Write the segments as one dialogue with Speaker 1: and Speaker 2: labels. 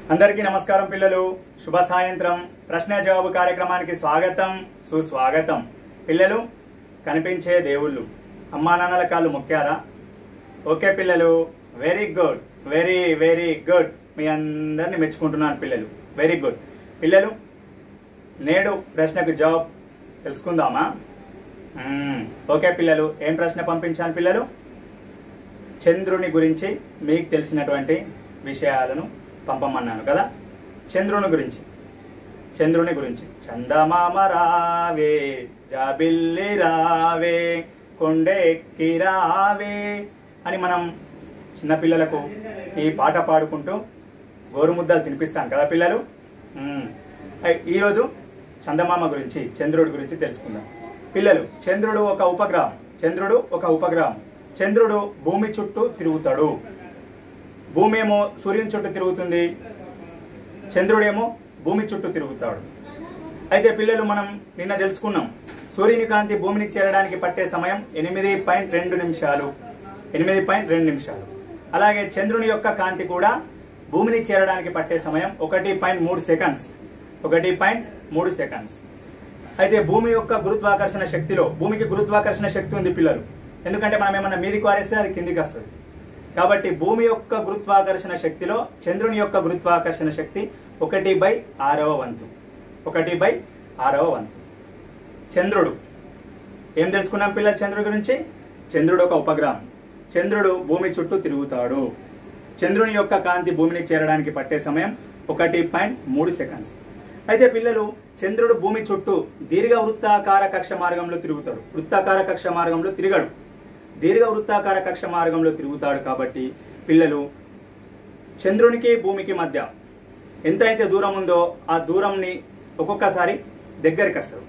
Speaker 1: అందరికీ నమస్కారం పిల్లలు శుభ సాయంత్రం ప్రశ్న జవాబు కార్యక్రమానికి స్వాగతం సుస్వాగతం పిల్లలు కనిపించే దేవుళ్ళు అమ్మా నాన్నల కాళ్ళు మొక్కారా ఓకే పిల్లలు very good very very good మీ అందరిని మెచ్చుకుంటున్నాను పిల్లలు వెరీ గుడ్ పిల్లలు నేడు ప్రశ్నకు జవాబు తెలుసుకుందామా మ్మ్. ఓకే పిల్లలు ఏం ప్రశ్న పంపించాను పిల్లలు చంద్రుని గురించి మీకు తెలిసినటువంటి విషయాలను పంపమన్నాను కదా చంద్రుని గురించి చంద్రుని గురించి చందమామ రావే జాబిల్లి రావే కొండెక్కి రావే అని మనం చిన్నపిల్లలకు ఈ పాట పాడుకుంటూ గోరుముద్దలు తినిపిస్తాం కదా పిల్లలు మ్మ్. ఐ- ఈరోజు చందమామ గురించి చంద్రుడి గురించి తెలుసుకుందాం పిల్లలు చంద్రుడు ఒక ఉపగ్రహం చంద్రుడు ఒక ఉపగ్రహం చంద్రుడు భూమి చుట్టూ తిరుగుతాడు భూమి ఏమో సూర్యుని చుట్టూ తిరుగుతుంది చంద్రుడేమో భూమి చుట్టూ తిరుగుతాడు అయితే పిల్లలు మనం నిన్న తెలుసుకున్నాం సూర్యుని కాంతి భూమిని చేరడానికి పట్టే సమయం ఎనిమిది పాయింట్ రెండు నిమిషాలు ఎనిమిది పాయింట్ రెండు నిమిషాలు అలాగే చంద్రుని యొక్క కాంతి కూడా భూమిని చేరడానికి పట్టే సమయం ఒకటి పాయింట్ మూడు సెకండ్స్ ఒకటి పాయింట్ మూడు సెకండ్స్ అయితే భూమి యొక్క గురుత్వాకర్షణ శక్తిలో భూమికి గురుత్వాకర్షణ శక్తి ఉంది పిల్లలు ఎందుకంటే మనం ఏమన్నా మీదికి వారేస్తే అది కిందికి వస్తుంది కాబట్టి భూమి యొక్క గురుత్వాకర్షణ శక్తిలో చంద్రుని యొక్క గురుత్వాకర్షణ శక్తి ఒకటి బై ఆరవ వంతు ఒకటి బై ఆరవ వంతు చంద్రుడు ఏం తెలుసుకున్నాం పిల్లలు చంద్రుడి గురించి చంద్రుడు ఒక ఉపగ్రహం చంద్రుడు భూమి చుట్టూ తిరుగుతాడు చంద్రుని యొక్క కాంతి భూమిని చేరడానికి పట్టే సమయం ఒకటి పాయింట్ మూడు సెకండ్స్ అయితే పిల్లలు చంద్రుడు భూమి చుట్టూ దీర్ఘ వృత్తాకార కక్ష మార్గంలో తిరుగుతాడు వృత్తాకార కక్ష మార్గంలో తిరగడు దీర్ఘ వృత్తాకార కక్ష మార్గంలో తిరుగుతాడు కాబట్టి పిల్లలు చంద్రునికి భూమికి మధ్య ఎంత అయితే దూరం ఉందో ఆ దూరంని ఒక్కొక్కసారి దగ్గరికి వస్తారు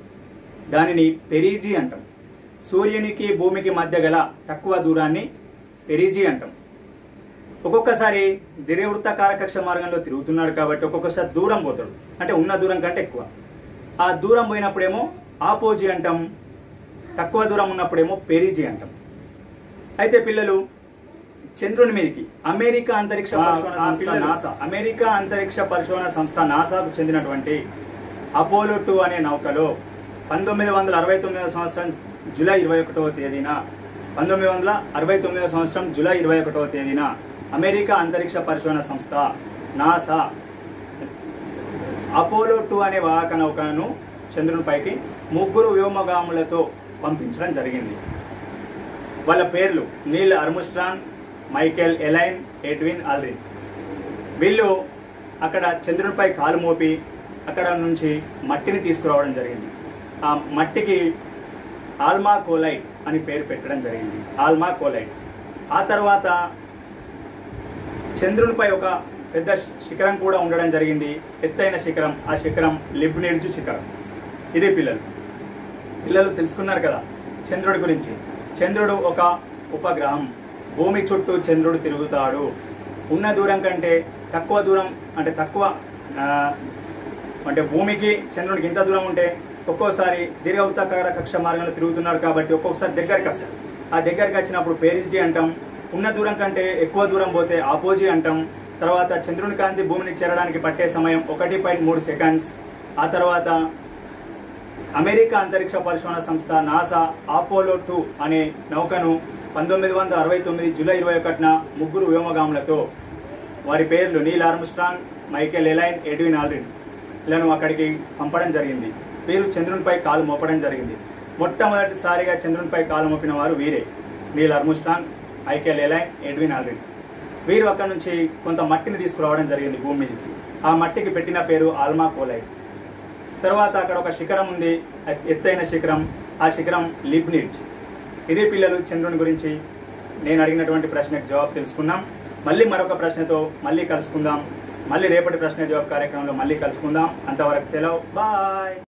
Speaker 1: దానిని పెరీజీ అంటాం సూర్యునికి భూమికి మధ్య గల తక్కువ దూరాన్ని పెరీజీ అంటాం ఒక్కొక్కసారి దీర్ఘవృత్తాకార కక్ష మార్గంలో తిరుగుతున్నాడు కాబట్టి ఒక్కొక్కసారి దూరం పోతాడు అంటే ఉన్న దూరం కంటే ఎక్కువ ఆ దూరం పోయినప్పుడేమో ఆపోజీ అంటాం తక్కువ దూరం ఉన్నప్పుడేమో పెరీజీ అంటాం అయితే పిల్లలు చంద్రుని మీదకి అమెరికా అంతరిక్ష పరిశోధన సంస్థ నాసా అమెరికా అంతరిక్ష పరిశోధన సంస్థ నాసాకు చెందినటువంటి అపోలో టూ అనే నౌకలో పంతొమ్మిది వందల అరవై తొమ్మిదవ సంవత్సరం జూలై ఇరవై ఒకటవ తేదీన పంతొమ్మిది వందల అరవై తొమ్మిదవ సంవత్సరం జూలై ఇరవై ఒకటవ తేదీన అమెరికా అంతరిక్ష పరిశోధన సంస్థ నాసా అపోలో టూ అనే వాహక నౌకను చంద్రునిపైకి ముగ్గురు వ్యోమగాములతో పంపించడం జరిగింది వాళ్ళ పేర్లు Neil Armstrong Michael align Edwin Aldrin వీళ్ళు అక్కడ చంద్రునిపై కాలు మోపి అక్కడ నుంచి మట్టిని తీసుకురావడం జరిగింది ఆ మట్టికి ఆల్మా కోలైట్ అని పేరు పెట్టడం జరిగింది ఆల్మా కోలైట్ ఆ తర్వాత చంద్రునిపై ఒక పెద్ద శిఖరం కూడా ఉండడం జరిగింది ఎత్తైన శిఖరం ఆ శిఖరం లిబ్నిడ్జు శిఖరం ఇది పిల్లలు పిల్లలు తెలుసుకున్నారు కదా చంద్రుడి గురించి చంద్రుడు ఒక ఉపగ్రహం భూమి చుట్టూ చంద్రుడు తిరుగుతాడు ఉన్న దూరం కంటే తక్కువ దూరం అంటే తక్కువ ఆ, అంటే భూమికి చంద్రుడికి ఇంత దూరం ఉంటే ఒక్కోసారి దీర్ఘవృత్తాకార కక్ష మార్గంలో తిరుగుతున్నారు కాబట్టి ఒక్కొక్కసారి దగ్గరికి వస్తారు ఆ దగ్గరికి వచ్చినప్పుడు పేరిజీ అంటాం ఉన్న దూరం కంటే ఎక్కువ దూరం పోతే ఆపోజీ అంటాం తర్వాత చంద్రుని కాంతి భూమిని చేరడానికి పట్టే సమయం ఒకటి పాయింట్ మూడు సెకండ్స్ ఆ తర్వాత అమెరికా అంతరిక్ష పరిశోధన సంస్థ నాసా అపోలో టూ అనే నౌకను పంతొమ్మిది వందల అరవై తొమ్మిది జూలై ఇరవై ఒకటిన ముగ్గురు వ్యోమగాములతో వారి పేర్లు Neil Armstrong Michael align Edwin Aldrin లను అక్కడికి పంపడం జరిగింది వీరు చంద్రునిపై కాలు మోపడం జరిగింది మొట్టమొదటిసారిగా చంద్రునిపై కాలు మోపిన వారు వీరే Neil Armstrong Michael align Edwin Aldrin వీరు అక్కడ నుంచి కొంత మట్టిని తీసుకురావడం జరిగింది భూమి మీదకి ఆ మట్టికి పెట్టిన పేరు ఆల్మా కోలైట్ తర్వాత అక్కడ ఒక శిఖరం ఉంది ఎత్తైన శిఖరం ఆ శిఖరం లిబ్నిడ్జ్ ఇదే పిల్లలు చంద్రుని గురించి నేను అడిగినటువంటి ప్రశ్నకు జవాబు తెలుసుకున్నాం మళ్ళీ మరొక ప్రశ్నతో మళ్ళీ కలుసుకుందాం మళ్ళీ రేపటి ప్రశ్న జవాబు కార్యక్రమంలో మళ్ళీ కలుసుకుందాం అంతవరకు సెలవు బాయ్